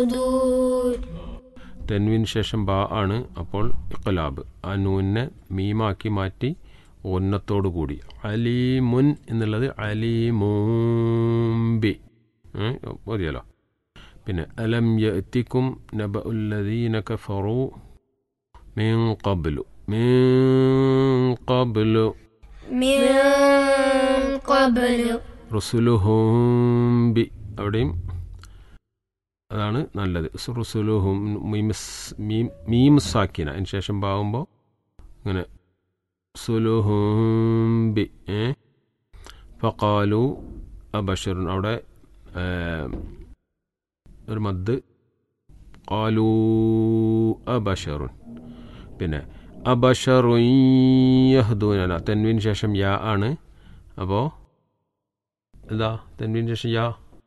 دور തെൻവിന് ശേഷം ബാ ആണ് അപ്പോൾ ഇഖലാബ് ആ നൂനെ മീമാക്കി മാറ്റി ഒന്നത്തോടു കൂടി അലീമുൻ എന്നുള്ളത് അലീമൂംബി ഉം, മതിയല്ലോ പിന്നെ അലം യത്തിക്കും നബ ഉല്ലദീന കഫറു മീൻ കബ്ലു മീൻ കബ്ലു من قبل റുസുലുഹും ബി അവിടെയും അതാണ് നല്ലത് റുസുലുഹും മീമിസ് മീം മീം സാക്കിന അതിന് ശേഷം പാകുമ്പോൾ ഇങ്ങനെ സുലുഹും ബി ഏ ഫക്കാലു അബഷറുൻ അവിടെ ഏ, ഒരു മദ് കാലു അബഷറുൻ പിന്നെ അബഷറുൻ യഹ്ദൂനന തെൻവിന് ശേഷം യാ ആണ് അപ്പോൾ എന്താ തെൻവിന് ശേഷം യാ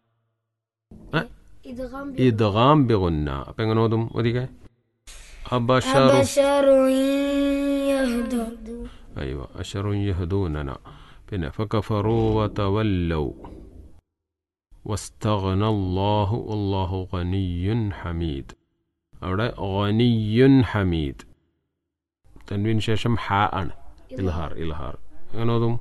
إدغام ഇദ്ഗാം ബിഗുന്ന അപ്പം എങ്ങനെ ഓതും ഒതിക്കെ അബഷറു أبشر يهدر അയ്യോ അഷറു യഹ്ദൂനന പിന്നെ ഫകഫറു വതവല്ലൗ വസ്തഗ്ന അല്ലാഹു അല്ലാഹു ഗനിയ്യുൻ ഹമീദ് അവിടെ ഗനിയ്യുൻ ഹമീദ് തൻവിന് ശേഷം ഹ ആണ് ഇൽഹാർ ഇൽഹാർ എങ്ങനെ ഓതും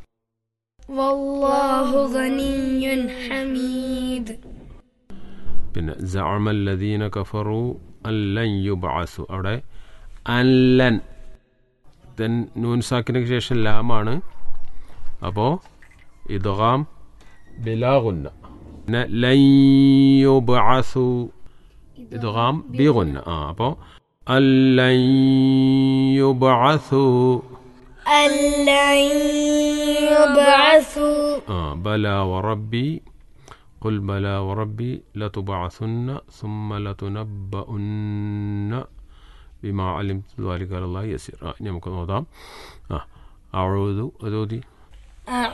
والله غني حميد പിന്നെ زعم الذين كفروا أن لن يبعثوا അവിടെ അല്ലൻ ദെൻ നൂൻ സാക്കിനു ശേഷം ലാമാണ് അപ്പോൾ ഇദ്ഗാം ബിലാഗുന്ന പിന്നെ ലൻ യുബ്അസു ഇദ്ഗാം ബിഗുന്ന ആ അപ്പോൾ അല്ലൻ യുബ്അസു ألن يبعثوا آه بلى وربي قل بلى وربي لتبعثن ثم لتنبؤن بما علمت ذلك على الله يسير آه نعم كنوضام آه أعوذ أذودي